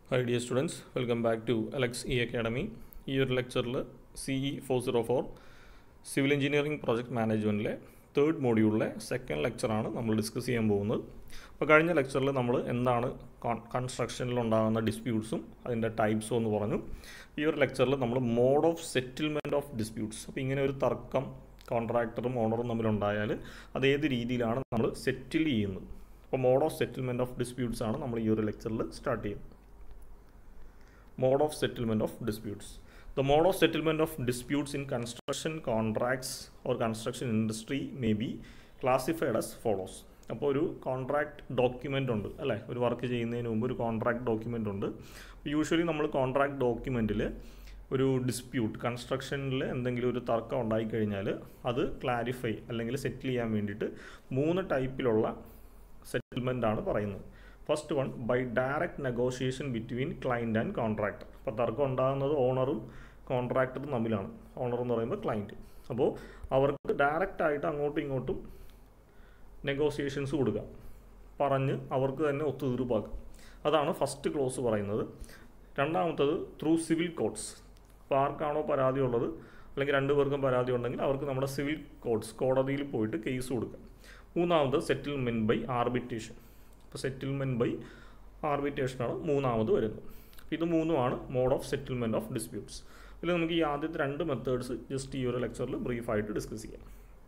Hi dear students welcome back to Alex E academy ഈ ഒരു ലെക്ചറിൽ C E four zero four civil engineering project മാനേജ്മെൻറ്റിലെ third മോഡ്യൂളിലെ second ലെക്ചറാണ് നമ്മൾ ഡിസ്കസ് ചെയ്യാൻ പോകുന്നത് അപ്പോൾ കഴിഞ്ഞ ലെക്ചറിൽ നമ്മൾ എന്താണ് കൺസ്ട്രക്ഷനിൽ ഉണ്ടാകുന്ന ഡിസ്പ്യൂട്ട്സും അതിൻ്റെ ടൈപ്സും എന്ന് പറഞ്ഞു ഈ ഒരു ലെക്ചറിൽ നമ്മൾ mode of settlement of disputes അപ്പോൾ ഇങ്ങനെ ഒരു തർക്കം കോൺട്രാക്ടറും ഓണറും തമ്മിലുണ്ടായാൽ അത് ഏത് രീതിയിലാണ് നമ്മൾ സെറ്റിൽ ചെയ്യുന്നത് അപ്പോൾ mode of settlement of disputes ആണ് നമ്മൾ ഈ ഒരു ലെക്ചറിൽ സ്റ്റാർട്ട് ചെയ്യുന്നത് mode of settlement of disputes the mode of settlement of disputes in construction contracts or construction industry may be classified as follows അപ്പോൾ ഒരു കോൺട്രാക്ട് ഡോക്യുമെൻ്റ് ഉണ്ട് അല്ലേ ഒരു വർക്ക് ചെയ്യുന്നതിന് മുമ്പ് ഒരു കോൺട്രാക്ട് ഡോക്യുമെൻ്റ് ഉണ്ട് യൂഷ്വലി നമ്മൾ കോൺട്രാക്ട് ഡോക്യുമെൻറ്റിൽ ഒരു ഡിസ്പ്യൂട്ട് കൺസ്ട്രക്ഷനിൽ എന്തെങ്കിലും ഒരു തർക്കം ഉണ്ടായിക്കഴിഞ്ഞാൽ അത് ക്ലാരിഫൈ അല്ലെങ്കിൽ സെറ്റിൽ ചെയ്യാൻ വേണ്ടിയിട്ട് മൂന്ന് ടൈപ്പിലുള്ള സെറ്റിൽമെൻ്റ് ആണ് പറയുന്നത് first one by direct negotiation between client and contractor അപ്പോൾ തർക്കം ഉണ്ടാകുന്നത് ഓണറും കോൺട്രാക്ടറും തമ്മിലാണ് ഓണർ എന്ന് പറയുമ്പോൾ ക്ലയൻറ്റ് അപ്പോൾ അവർക്ക് ഡയറക്റ്റ് ആയിട്ട് അങ്ങോട്ടും ഇങ്ങോട്ടും നെഗോസിയേഷൻസ് കൊടുക്കുക പറഞ്ഞ് അവർക്ക് തന്നെ ഒത്തുതീർപ്പാക്കുക അതാണ് ഫസ്റ്റ് ക്ലോസ് പറയുന്നത് രണ്ടാമത്തത് ത്രൂ സിവിൽ കോഡ്സ് അപ്പോൾ ആർക്കാണോ പരാതി ഉള്ളത് അല്ലെങ്കിൽ രണ്ടു പേർക്കും പരാതി ഉണ്ടെങ്കിൽ അവർക്ക് നമ്മുടെ സിവിൽ കോഡ്സ് കോടതിയിൽ പോയിട്ട് കേസ് കൊടുക്കാം മൂന്നാമത് സെറ്റിൽമെൻറ്റ് ബൈ ആർബിറ്റേഷൻ അപ്പോൾ സെറ്റിൽമെൻറ്റ് ബൈ ആർബിറ്റേഷനാണ് മൂന്നാമത് വരുന്നത് അപ്പോൾ ഇത് മൂന്നുമാണ് mode of settlement of disputes ഇതിൽ നമുക്ക് ഈ ആദ്യത്തെ രണ്ട് മെത്തേഡ്സ് ജസ്റ്റ് ഈ ഒരു ലെക്ചറിൽ ബ്രീഫായിട്ട് ഡിസ്കസ് ചെയ്യാം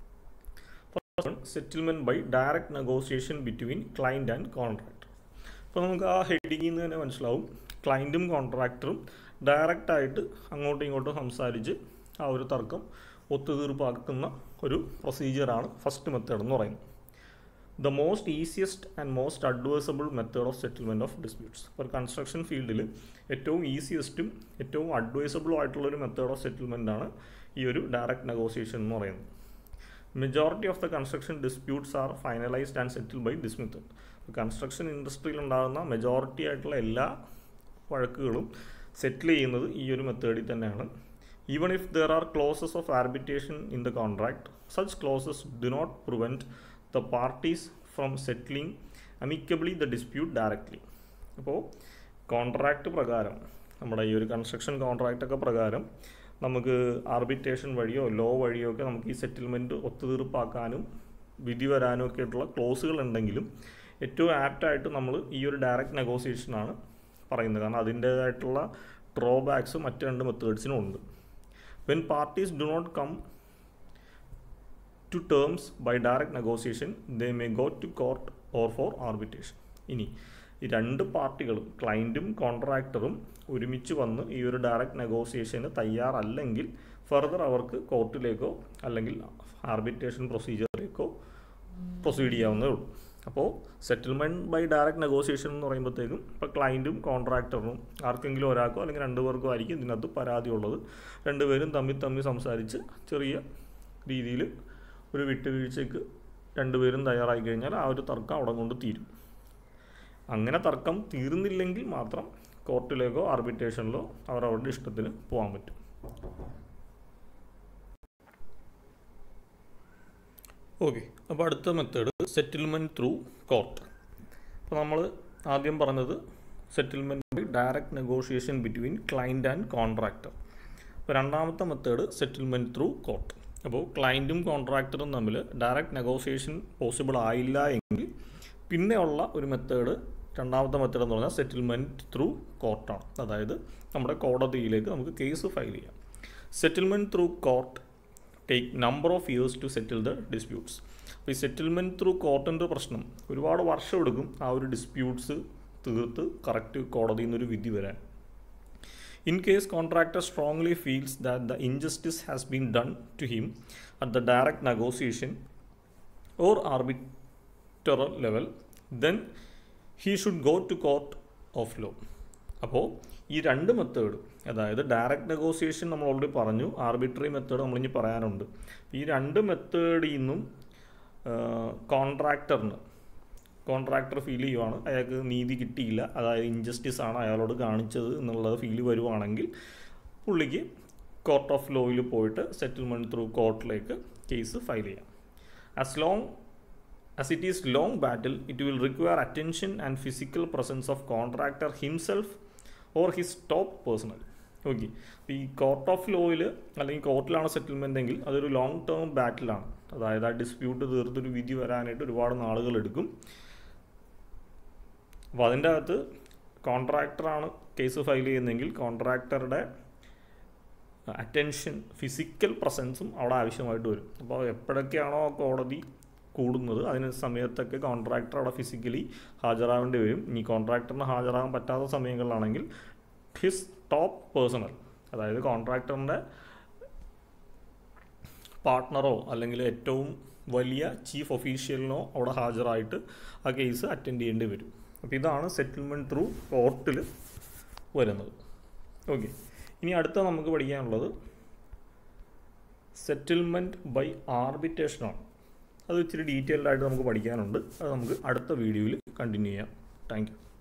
settlement by direct negotiation between client and contractor അപ്പോൾ നമുക്ക് ആ ഹെഡിങ്ങിൽ നിന്ന് തന്നെ മനസ്സിലാവും ക്ലയൻറ്റും കോൺട്രാക്ടറും ഡയറക്റ്റായിട്ട് അങ്ങോട്ടും ഇങ്ങോട്ടും സംസാരിച്ച് ആ ഒരു തർക്കം ഒത്തുതീർപ്പാക്കുന്ന ഒരു പ്രൊസീജിയറാണ് ഫസ്റ്റ് മെത്തേഡ് എന്ന് പറയുന്നത് the most easiest and most advisable method of settlement of disputes ഒരു കൺസ്ട്രക്ഷൻ ഫീൽഡിൽ ഏറ്റവും ഈസിയസ്റ്റും ഏറ്റവും അഡ്വൈസബിളും ആയിട്ടുള്ളൊരു മെത്തേഡ് ഓഫ് സെറ്റിൽമെൻ്റ് ആണ് ഈ ഒരു ഡയറക്റ്റ് നെഗോസിയേഷൻ എന്ന് പറയുന്നത് majority of the construction disputes are finalised and settle by this method construction ഇൻഡസ്ട്രിയിൽ ഉണ്ടാകുന്ന മെജോറിറ്റി ആയിട്ടുള്ള എല്ലാ വഴക്കുകളും സെറ്റിൽ ചെയ്യുന്നത് ഈ ഒരു മെത്തേഡിൽ തന്നെയാണ് even if there are clauses of arbitration in the contract such clauses do not prevent the parties from settling amicably the dispute directly അപ്പോൾ കോൺട്രാക്റ്റ് പ്രകാരം നമ്മുടെ ഈ ഒരു കൺസ്ട്രക്ഷൻ കോൺട്രാക്റ്റൊക്കെ പ്രകാരം നമുക്ക് ആർബിറ്റേഷൻ വഴിയോ ലോ വഴിയോ ഒക്കെ നമുക്ക് ഈ സെറ്റിൽമെൻറ്റ് ഒത്തുതീർപ്പാക്കാനും വിധി വരാനും ഒക്കെ ആയിട്ടുള്ള ക്ലോസുകൾ ഉണ്ടെങ്കിലും ഏറ്റവും ആപ്റ്റായിട്ട് നമ്മൾ ഈ ഒരു ഡയറക്റ്റ് നെഗോസിയേഷനാണ് പറയുന്നത് കാരണം അതിൻ്റേതായിട്ടുള്ള ഡ്രോബാക്സ് മറ്റ് രണ്ട് മെത്തേഡ്സിനും ഉണ്ട് when parties do not come to terms by direct negotiation they may go to court or for arbitration ഇനി ഈ രണ്ട് പാർട്ടികളും ക്ലയൻറ്റും കോൺട്രാക്ടറും ഒരുമിച്ച് വന്ന് ഈ ഒരു ഡയറക്റ്റ് നെഗോസിയേഷന് തയ്യാറല്ലെങ്കിൽ ഫർദർ അവർക്ക് കോർട്ടിലേക്കോ അല്ലെങ്കിൽ ആർബിറ്റേഷൻ പ്രൊസീജിയറിലേക്കോ പ്രൊസീഡ് ചെയ്യാവുന്നതേ ഉള്ളൂ അപ്പോൾ സെറ്റിൽമെൻറ്റ് ബൈ ഡയറക്റ്റ് നെഗോസിയേഷൻ എന്ന് പറയുമ്പോഴത്തേക്കും ഇപ്പോൾ ക്ലയൻറ്റും കോൺട്രാക്ടറിനും ആർക്കെങ്കിലും ഒരാൾക്കോ അല്ലെങ്കിൽ രണ്ട് പേർക്കോ ആയിരിക്കും ഇതിനകത്ത് പരാതി ഉള്ളത് രണ്ടുപേരും തമ്മിൽ തമ്മിൽ സംസാരിച്ച് ചെറിയ രീതിയിൽ ഒരു വിട്ടുവീഴ്ചയ്ക്ക് രണ്ടുപേരും തയ്യാറായി കഴിഞ്ഞാൽ ആ ഒരു തർക്കം അവിടെ കൊണ്ട് തീരും അങ്ങനെ തർക്കം തീർന്നില്ലെങ്കിൽ മാത്രം കോർട്ടിലേക്കോ ആർബിറ്റേഷനിലോ അവർ അവരുടെ ഇഷ്ടത്തിന് പോകാൻ പറ്റും ഓക്കെ അപ്പോൾ അടുത്ത മെത്തേഡ് സെറ്റിൽമെൻറ്റ് ത്രൂ കോർട്ട് അപ്പോൾ നമ്മൾ ആദ്യം പറഞ്ഞത് settlement by direct negotiation between client and contractor അപ്പോൾ രണ്ടാമത്തെ മെത്തേഡ് സെറ്റിൽമെൻറ്റ് ത്രൂ കോർട്ട് അപ്പോൾ ക്ലയൻറ്റും കോൺട്രാക്ടറും തമ്മിൽ ഡയറക്റ്റ് നെഗോസിയേഷൻ പോസിബിൾ ആയില്ല എങ്കിൽ പിന്നെയുള്ള ഒരു മെത്തേഡ് രണ്ടാമത്തെ മെത്തേഡ് എന്ന് പറഞ്ഞാൽ സെറ്റിൽമെൻറ്റ് ത്രൂ കോർട്ടാണ് അതായത് നമ്മുടെ കോടതിയിലേക്ക് നമുക്ക് കേസ് ഫയൽ ചെയ്യാം settlement through court take number of years to settle the disputes അപ്പോൾ ഈ സെറ്റിൽമെൻറ്റ് ത്രൂ കോർട്ടിൻ്റെ പ്രശ്നം ഒരുപാട് വർഷം എടുക്കും ആ ഒരു ഡിസ്പ്യൂട്ട്സ് തീർത്ത് കറക്റ്റ് കോടതിയിൽ നിന്നൊരു വിധി വരാൻ In case contractor strongly feels that the injustice has been done to him at the direct negotiation or arbitral level, then he should go to court of law. അപ്പോൾ ഈ രണ്ട് മെത്തേഡ് അതായത് direct negotiation നമ്മൾ already പറഞ്ഞു arbitrary method നമ്മളിനി പറയാനുണ്ട് ഈ രണ്ട് മെത്തേഡിൽ നിന്നും കോൺട്രാക്ടറിന് കോൺട്രാക്ടർ ഫീൽ ചെയ്യുവാണ് അയാൾക്ക് നീതി കിട്ടിയില്ല അതായത് ഇൻജസ്റ്റിസ് ആണ് അയാളോട് കാണിച്ചത് എന്നുള്ളത് ഫീൽ വരുവാണെങ്കിൽ പുള്ളിക്ക് കോർട്ട് ഓഫ് ലോയിൽ പോയിട്ട് സെറ്റിൽമെൻറ്റ് ത്രൂ കോർട്ടിലേക്ക് കേസ് ഫയൽ ചെയ്യാം as long As it is long battle, it will require attention and physical presence of contractor himself or his top personal okay അപ്പോൾ ഈ കോർട്ട് ഓഫ് ലോയിൽ അല്ലെങ്കിൽ കോർട്ടിലാണ് settlement എങ്കിൽ അതൊരു long term ബാറ്റിലാണ് അതായത് ആ dispute തീർത്തൊരു വിധി വരാനായിട്ട് ഒരുപാട് നാളുകൾ എടുക്കും അപ്പോൾ അതിൻ്റെ അകത്ത് കോൺട്രാക്ടറാണ് കേസ് ഫയൽ ചെയ്യുന്നതെങ്കിൽ കോൺട്രാക്ടറുടെ അറ്റൻഷൻ ഫിസിക്കൽ പ്രസൻസും അവിടെ ആവശ്യമായിട്ട് വരും അപ്പോൾ എപ്പോഴൊക്കെയാണോ കോടതി കൂടുന്നത് അതിന് സമയത്തൊക്കെ കോൺട്രാക്ടർ അവിടെ ഫിസിക്കലി ഹാജരാകേണ്ടി വരും ഇനി കോൺട്രാക്ടറിന് ഹാജരാകാൻ പറ്റാത്ത സമയങ്ങളിലാണെങ്കിൽ ഹിസ് ടോപ്പ് പേഴ്സണൽ അതായത് കോൺട്രാക്ടറിൻ്റെ പാർട്ട്ണറോ അല്ലെങ്കിൽ ഏറ്റവും വലിയ ചീഫ് ഒഫീഷ്യലിനോ അവിടെ ഹാജരായിട്ട് ആ കേസ് അറ്റൻഡ് ചെയ്യേണ്ടി വരും അപ്പോൾ ഇതാണ് സെറ്റിൽമെൻറ്റ് ത്രൂ കോർട്ടിൽ വരുന്നത് ഓക്കെ ഇനി അടുത്ത നമുക്ക് പഠിക്കാനുള്ളത് സെറ്റിൽമെൻറ്റ് ബൈ ആർബിറ്റേഷനാണ് അത് ഇച്ചിരി ഡീറ്റെയിൽഡ് ആയിട്ട് നമുക്ക് പഠിക്കാനുണ്ട് അത് നമുക്ക് അടുത്ത വീഡിയോയിൽ കണ്ടിന്യൂ ചെയ്യാം താങ്ക് യു